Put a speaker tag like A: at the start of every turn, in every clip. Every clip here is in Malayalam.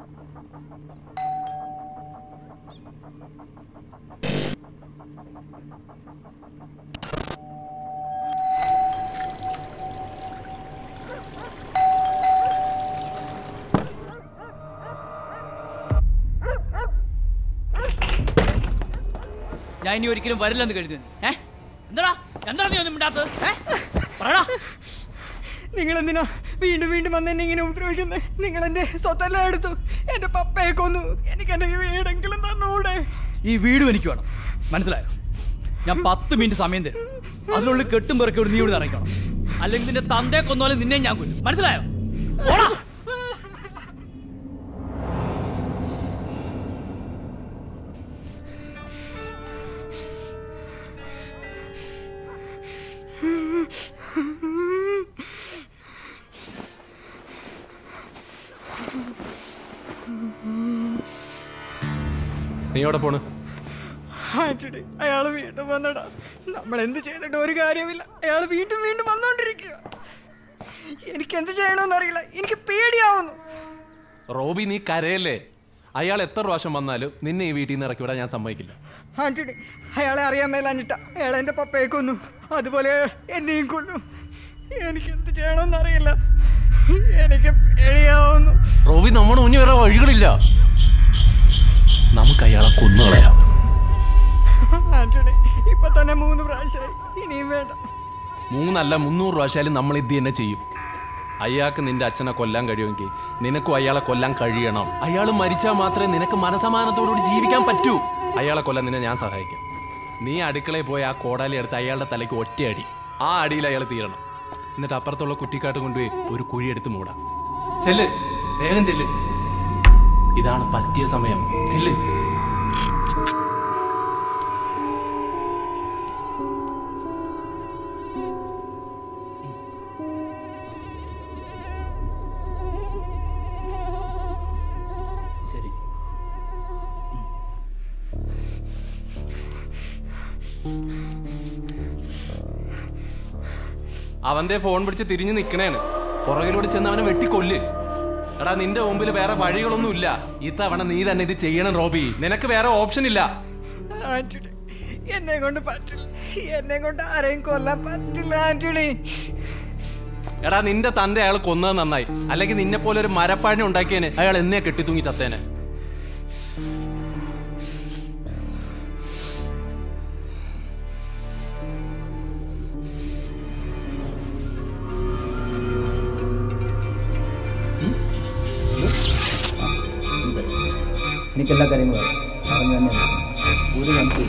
A: ഞാൻ ഇനി ഒരിക്കലും വരില്ലെന്ന് കരുതി ഏ എന്താടാ എന്താണ് നീ ഒന്നും മിണ്ടാത്തത് ഏ പറയടാ
B: നിങ്ങൾ എന്തിനാ വീണ്ടും വീണ്ടും വന്ന് എന്നെ ഇങ്ങനെ ഉപദ്രവിക്കുന്നത് നിങ്ങൾ എന്റെ സ്വത്തെല്ലാം എടുത്തു എന്റെ പപ്പയെ കൊന്നു എനിക്ക് എന്റെ വീടെങ്കിലും തന്നൂടെ
A: ഈ വീടും എനിക്ക് വേണം മനസ്സിലായോ ഞാൻ പത്ത് മിനിറ്റ് സമയം തരും അതിനുള്ളിൽ കെട്ടും പെറുക്കി നീ ഇവിടെ ഇറങ്ങിക്കണം അല്ലെങ്കിൽ നിന്റെ തന്തയെ കൊന്നാലും നിന്നെ ഞാൻ കൊല്ലും മനസ്സിലായോ ഓടാ
C: നീ എവിടെ പോണ്
B: ആന്റണി അയാള് വീണ്ടും വന്നടാ നമ്മൾ എന്ത് ചെയ്തിട്ട് ഒരു കാര്യമില്ല അയാൾ വീണ്ടും വീണ്ടും വന്നോണ്ടിരിക്കുക എനിക്ക് എന്ത് ചെയ്യണമെന്ന് അറിയില്ല എനിക്ക് പേടിയാവുന്നു
C: റോബി നീ കരയല്ലേ അയാൾ എത്ര പ്രാവശ്യം വന്നാലും നിന്നെ ഈ വീട്ടിൽ നിന്ന് ഇറക്കി വിടാൻ ഞാൻ സമ്മതിക്കില്ല
B: ആന്റണി അയാളെ അറിയാൻ മേലാഞ്ഞിട്ട അയാൾ എന്റെ പപ്പയെ കൊന്നു അതുപോലെ എന്നെയും കൊന്നു എനിക്ക് എന്ത് ചെയ്യണമെന്ന് അറിയില്ല എനിക്ക് പേടിയാവുന്നു
C: റോബി നമ്മുടെ മുന്നിൽ വേറെ വഴികളില്ല നമുക്ക് അയാളെ കൊന്നുകളയാം
B: ആന്റണി ഇപ്പൊ തന്നെ മൂന്ന് പ്രാവശ്യമായി ഇനിയും വേണ്ട
C: മൂന്നല്ല മുന്നൂറ് പ്രാവശ്യം നമ്മൾ ഇത് തന്നെ ചെയ്യും അയാൾക്ക് നിന്റെ അച്ഛനെ കൊല്ലാൻ കഴിയുമെങ്കിൽ നിനക്കും അയാളെ കൊല്ലാൻ കഴിയണം അയാൾ മരിച്ചാൽ മാത്രമേ നിനക്ക് മനസമാനത്തോടുകൂടി ജീവിക്കാൻ പറ്റൂ അയാളെ കൊല്ലാൻ നിന്നെ ഞാൻ സഹായിക്കാം നീ അടുക്കളയിൽ പോയി ആ കോടാലി എടുത്ത് അയാളുടെ തലയ്ക്ക് ഒറ്റയടി ആ അടിയിൽ അയാൾ തീരണം എന്നിട്ട് അപ്പുറത്തുള്ള കുറ്റിക്കാട്ട് കൊണ്ടുപോയി ഒരു കുഴി എടുത്ത് മൂടാം ചെല്ല് വേഗം ചെല്ല് ഇതാണ് പറ്റിയ സമയം ചെല്ല്
A: ശരി
C: അവന്റെ ഫോൺ പിടിച്ച് തിരിഞ്ഞു നിക്കണേണ് പുറകിലൂടെ ചെന്ന് അവനെ വെട്ടിക്കൊല്ല് എടാ നിന്റെ മുമ്പിൽ വേറെ വഴികളൊന്നും ഇല്ല ഇത്തവണ നീ തന്നെ ഇത് ചെയ്യണം റോബി നിനക്ക് വേറെ ഓപ്ഷൻ ഇല്ല
B: ആന്റണി എന്നെ കൊണ്ട് പറ്റില്ല എന്നെ കൊണ്ട് ആരെയും കൊല്ലാൻ പറ്റില്ല ആന്റണി
C: എടാ നിന്റെ തന്റെ അയാൾ കൊന്നത് നന്നായി അല്ലെങ്കിൽ നിന്നെ പോലെ ഒരു മരപ്പാഴിനെ ഉണ്ടാക്കിയേനെ അയാൾ എന്നെ കെട്ടിത്തൂങ്ങി ചത്തേനെ
D: എനിക്കെല്ലാ കാര്യങ്ങളും അറിയാം. പറഞ്ഞു തന്നെ ഒരു നമുക്ക്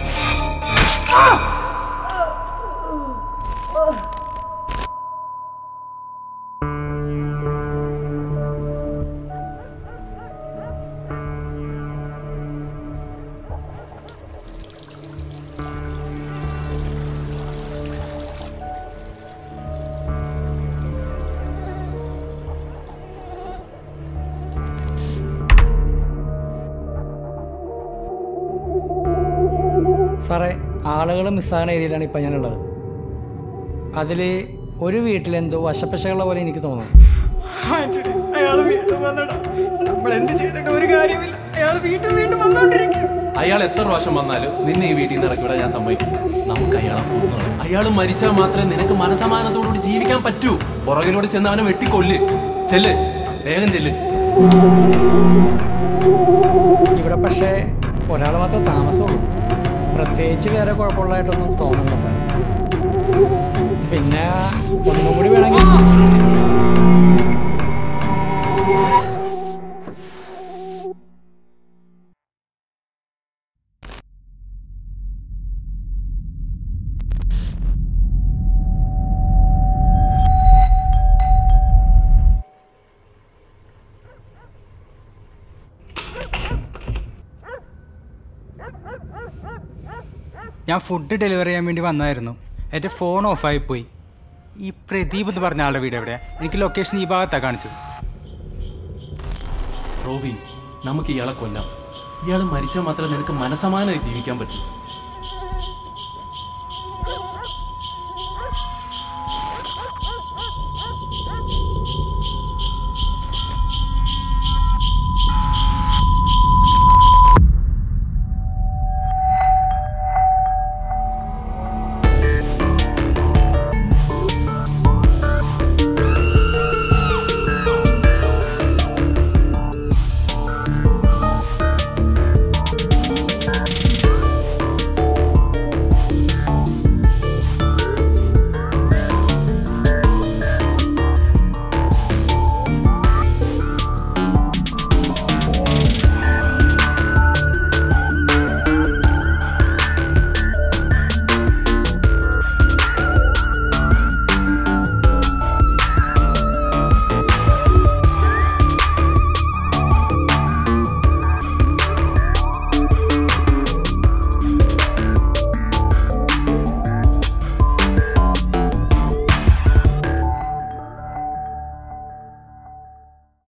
D: സാറേ ആളുകൾ മിസ്സാകുന്ന ഏരിയയിലാണ് ഇപ്പം ഞാനുള്ളത് അതിൽ ഒരു വീട്ടിലെന്തോ വശപ്പശകള പോലെ എനിക്ക് തോന്നുന്നു
B: ആന്റണി അയാൾ വീണ്ടും വന്നടാ നമ്മൾ എന്ത് ചെയ്തിട്ട് ഒരു കാര്യമില്ല അയാൾ വീണ്ടും വീണ്ടും വന്നോണ്ടിരിക്കുക
C: അയാൾ എത്ര പ്രാവശ്യം വന്നാലും നിന്നെ ഈ വീട്ടിൽ നിന്ന് ഇറക്കി വിടാൻ ഞാൻ സമ്മതിക്കില്ല നമുക്ക് അയാളെ കൊന്നുകളയാം അയാൾ മരിച്ചാൽ മാത്രമേ നിനക്ക് മനസമാനത്തോടുകൂടി ജീവിക്കാൻ പറ്റൂ പുറകിലൂടെ ചെന്ന് അവനെ വെട്ടിക്കൊല്ല് ചെല്ല് വേഗം ചെല്ല്
D: ഇവിടെ പക്ഷേ ഒരാൾ മാത്രമേ താമസമുള്ളൂ പ്രത്യേകിച്ച് വേറെ കുഴപ്പമുള്ളതായിട്ടൊന്നും തോന്നുന്നില്ല സാർ പിന്നെ ഒന്നും കൂടി വേണമെങ്കിൽ
E: ഞാൻ ഫുഡ് ഡെലിവറി ചെയ്യാൻ വേണ്ടി വന്നതായിരുന്നു എൻ്റെ ഫോൺ ഓഫായി പോയി ഈ പ്രദീപ് എന്ന് പറഞ്ഞ ആളുടെ വീട് എവിടെയാ എനിക്ക് ലൊക്കേഷൻ ഈ ഭാഗത്താണ് കാണിച്ചത്
C: റോബി നമുക്ക് ഇയാളെ കൊല്ലാം ഇയാൾ മരിച്ചാൽ മാത്രമേ നിനക്ക് മനസമാനമായി ജീവിക്കാൻ പറ്റൂ